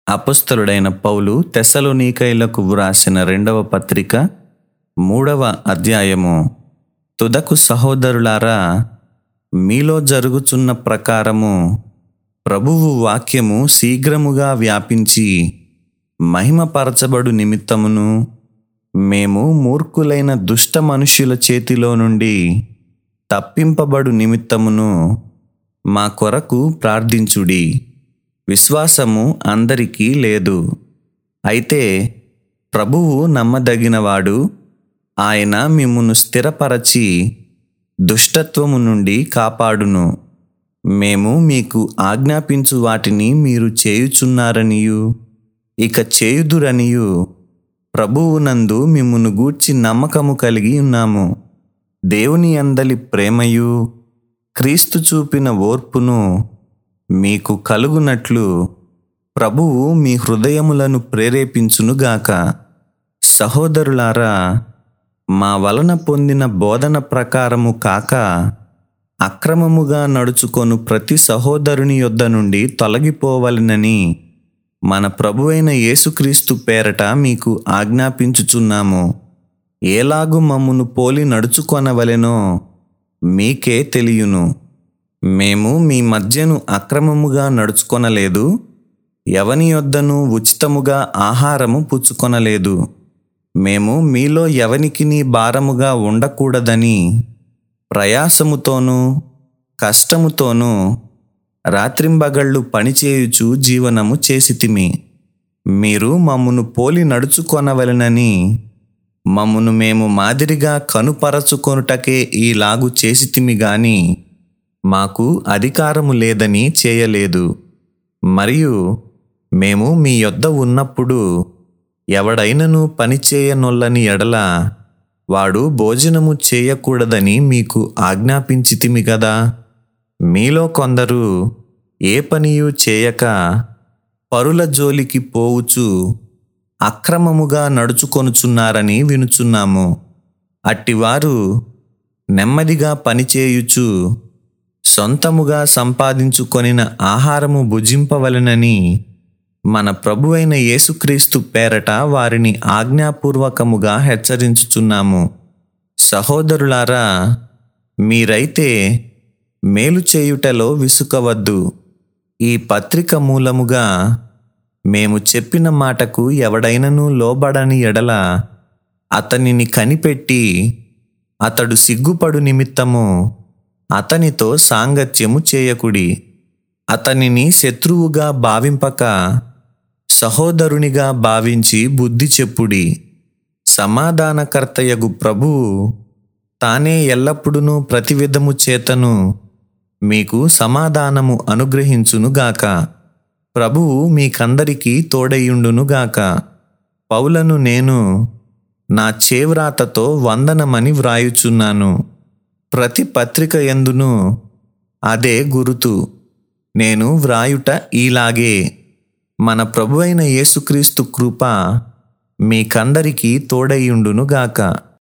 అపొస్తలుడైన పౌలు తెస్సలోనికైలకు వ్రాసిన రెండవ పత్రిక మూడవ అధ్యాయము తుదకు సహోదరులారా మీలో జరుగుచున్న ప్రకారము ప్రభువు వాక్యము శీఘ్రముగా వ్యాపించి మహిమపరచబడు నిమిత్తమును మేము మూర్ఖులైన దుష్ట మనుష్యుల చేతిలో నుండి తప్పింపబడు నిమిత్తమును మా కొరకు ప్రార్థించుడి విశ్వాసము అందరికీ లేదు అయితే ప్రభువు నమ్మదగినవాడు ఆయన మిమ్మును స్థిరపరచి దుష్టత్వము నుండి కాపాడును మేము మీకు ఆజ్ఞాపించు వాటిని మీరు చేయుచున్నారనియు ఇక చేయుదురనియు ప్రభువునందు మిమ్మును గూర్చి నమ్మకము కలిగి ఉన్నాము దేవుని అందలి ప్రేమయు క్రీస్తు చూపిన ఓర్పును మీకు కలుగునట్లు ప్రభువు మీ హృదయములను ప్రేరేపించునుగాక సహోదరులారా మా వలన పొందిన బోధన ప్రకారము కాక అక్రమముగా నడుచుకొను ప్రతి సహోదరుని యొద్ద నుండి తొలగిపోవలెనని మన ప్రభువైన యేసుక్రీస్తు పేరట మీకు ఆజ్ఞాపించుచున్నాము ఏలాగు మమ్మును పోలి నడుచుకొనవలెనో మీకే తెలియను మేము మీ మధ్యను అక్రమముగా నడుచుకొనలేదు ఎవని యొద్దను ఉచితముగా ఆహారము పుచ్చుకొనలేదు మేము మీలో ఎవనికిని భారముగా ఉండకూడదని ప్రయాసముతోనూ కష్టముతోనూ రాత్రింబగళ్ళు పనిచేయుచు జీవనము చేసితిమి మీరు మమ్మును పోలి నడుచుకొనవలెనని మమ్మును మేము మాదిరిగా కనుపరచుకొనుటకే ఈలాగు చేసితిమి గాని మాకు అధికారము లేదని చేయలేదు మరియు మేము మీ యొద్ద ఉన్నప్పుడు ఎవడైనను పనిచేయనొల్లని ఎడల వాడు భోజనము చేయకూడదని మీకు ఆజ్ఞాపించితిమి గదా మీలో కొందరు ఏ పనియు చేయక పరుల జోలికి పోవుచు అక్రమముగా నడుచుకొనుచున్నారని వినుచున్నాము అట్టివారు నెమ్మదిగా పనిచేయుచు సొంతముగా సంపాదించుకొనిన ఆహారము భుజింపవలెనని మన ప్రభువైన యేసుక్రీస్తు పేరట వారిని ఆజ్ఞాపూర్వకముగా హెచ్చరించుచున్నాము సహోదరులారా మీరైతే మేలు చేయుటలో విసుకవద్దు ఈ పత్రిక మూలముగా మేము చెప్పిన మాటకు ఎవడైనను లోబడని ఎడల అతనిని కనిపెట్టి అతడు సిగ్గుపడు నిమిత్తము అతనితో సాంగత్యము చేయకుడి అతనిని శత్రువుగా భావింపక సహోదరునిగా భావించి బుద్ధి చెప్పుడి సమాధానకర్తయగు ప్రభువు తానే ఎల్లప్పుడూ ప్రతి విధము చేతను మీకు సమాధానము అనుగ్రహించునుగాక ప్రభువు మీకందరికీ తోడయుండునుగాక పౌలను నేను నా చేవ్రాతతో వందనమని వ్రాయుచున్నాను ప్రతి పత్రిక ఎందును అదే గురుతు నేను వ్రాయుట ఈలాగే మన ప్రభువైన యేసుక్రీస్తు కృప మీకందరికీ తోడయుండునుగాక